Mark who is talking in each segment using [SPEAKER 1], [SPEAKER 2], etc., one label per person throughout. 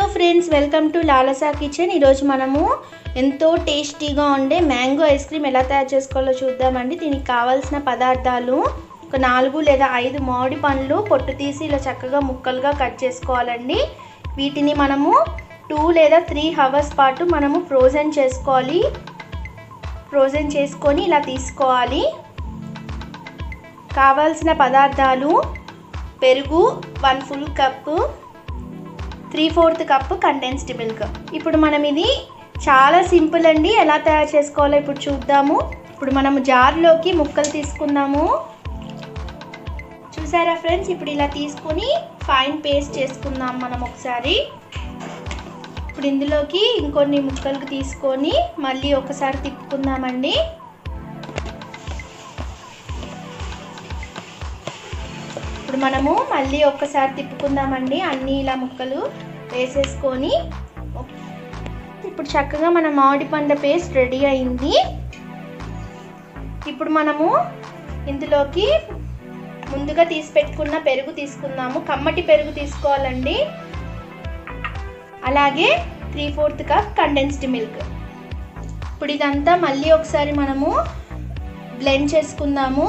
[SPEAKER 1] friends welcome to Lalasa kitchen ఈరోజు మనము ఎంతో టేస్టీగా ఉండే మ్యాంగో ఐస్ క్రీమ్ ఎలా తయారు చేసుకోవాలో చూద్దామండి దీనికి కావాల్సిన పదార్థాలు ఒక నాలుగు లేదా ఐదు మామిడి పండ్లు పొట్టు తీసి ఇలా చక్కగా ముక్కలుగా కట్ చేసుకోవాలండి వీటిని మనము టూ లేదా త్రీ అవర్స్ పాటు మనము ఫ్రోజన్ చేసుకోవాలి ఫ్రోజన్ చేసుకొని ఇలా తీసుకోవాలి కావాల్సిన పదార్థాలు పెరుగు one full cup three fourth cup condensed milk ఇప్పుడు మనం ఇది చాలా సింపుల్ అండి ఎలా తయారు చేసుకోవాలో ఇప్పుడు చూద్దాము ఇప్పుడు మనం జార్లోకి ముక్కలు తీసుకుందాము చూసారా ఫ్రెండ్స్ ఇప్పుడు ఇలా తీసుకొని ఫైన్ పేస్ట్ చేసుకుందాం మనం ఒకసారి ఇప్పుడు ఇందులోకి ఇంకొన్ని ముక్కలు తీసుకొని మళ్ళీ ఒకసారి తిప్పుకుందామండి ఇప్పుడు మనము మళ్ళీ ఒక్కసారి తిప్పుకుందామండి అన్నీ ఇలా ముక్కలు వేసేసుకొని ఇప్పుడు చక్కగా మన మామిడి పండ్ల పేస్ట్ రెడీ అయింది ఇప్పుడు మనము ఇందులోకి ముందుగా తీసి పెట్టుకున్న పెరుగు తీసుకుందాము కమ్మటి పెరుగు తీసుకోవాలండి అలాగే three fourth cup condensed milk ఇప్పుడు ఇదంతా మళ్ళీ ఒకసారి మనము బ్లెండ్ చేసుకుందాము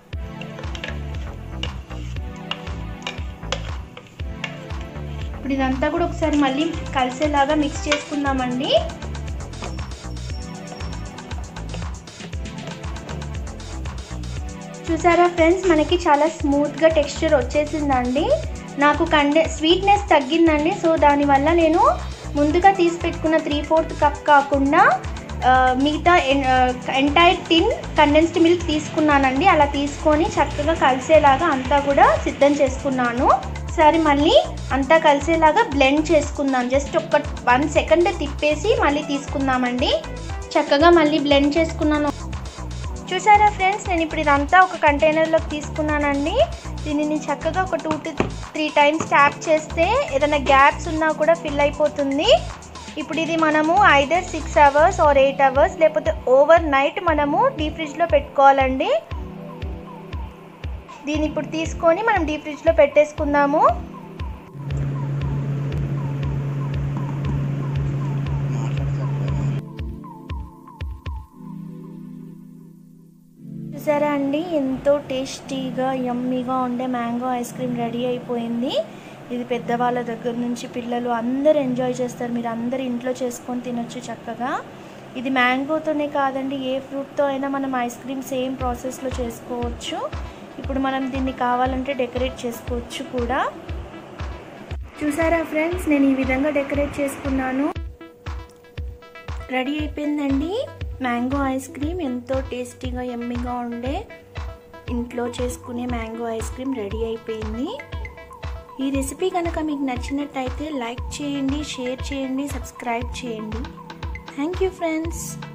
[SPEAKER 1] ఇప్పుడు ఇదంతా కూడా ఒకసారి మళ్ళీ కలిసేలాగా మిక్స్ చేసుకుందామండి చూసారా ఫ్రెండ్స్ మనకి చాలా స్మూత్గా టెక్స్చర్ వచ్చేసిందండి నాకు కండె స్వీట్నెస్ తగ్గిందండి సో దానివల్ల నేను ముందుగా తీసి పెట్టుకున్న త్రీ ఫోర్త్ కప్ కాకుండా మిగతా ఎంటైర్ టిన్ కండెన్స్డ్ మిల్క్ తీసుకున్నానండి అలా తీసుకొని చక్కగా కలిసేలాగా అంతా కూడా సిద్ధం చేసుకున్నాను ఒకసారి మళ్ళీ అంతా కలిసేలాగా బ్లెండ్ చేసుకుందాం జస్ట్ ఒక వన్ సెకండ్ తిప్పేసి మళ్ళీ తీసుకుందామండి చక్కగా మళ్ళీ బ్లెండ్ చేసుకున్నాను చూసారా ఫ్రెండ్స్ నేను ఇప్పుడు ఇదంతా ఒక కంటైనర్లోకి తీసుకున్నానండి దీనిని చక్కగా ఒక two to three times tap చేస్తే ఏదైనా గ్యాప్స్ ఉన్నా కూడా ఫిల్ అయిపోతుంది ఇప్పుడు ఇది మనము either six hours or eight hours లేకపోతే ఓవర్ నైట్ మనము డీప్ ఫ్రిడ్జ్లో పెట్టుకోవాలండి దీన్ని ఇప్పుడు తీసుకొని మనం డీప్ ఫ్రిడ్జ్లో పెట్టేసుకుందాము చూసారా అండి ఎంతో టేస్టీగా యమ్మీగా ఉండే మ్యాంగో ఐస్ క్రీమ్ రెడీ అయిపోయింది ఇది పెద్దవాళ్ళ దగ్గర నుంచి పిల్లలు అందరు ఎంజాయ్ చేస్తారు మీరు అందరు ఇంట్లో చేసుకొని తినొచ్చు చక్కగా ఇది మ్యాంగోతోనే కాదండి ఏ ఫ్రూట్తో అయినా మనం ఐస్ క్రీమ్ సేమ్ ప్రాసెస్లో చేసుకోవచ్చు ఇప్పుడు మనం దీన్ని కావాలంటే డెకరేట్ చేసుకోవచ్చు కూడా చూసారా ఫ్రెండ్స్ నేను ఈ విధంగా డెకరేట్ చేసుకున్నాను రెడీ అయిపోయిందండి మ్యాంగో ఐస్ క్రీమ్ ఎంతో టేస్టీగా ఎమ్మిగా ఉండే ఇంట్లో చేసుకునే మ్యాంగో ఐస్ క్రీమ్ రెడీ అయిపోయింది ఈ రెసిపీ కనుక మీకు నచ్చినట్టయితే లైక్ చేయండి షేర్ చేయండి సబ్స్క్రైబ్ చేయండి థ్యాంక్ యూ ఫ్రెండ్స్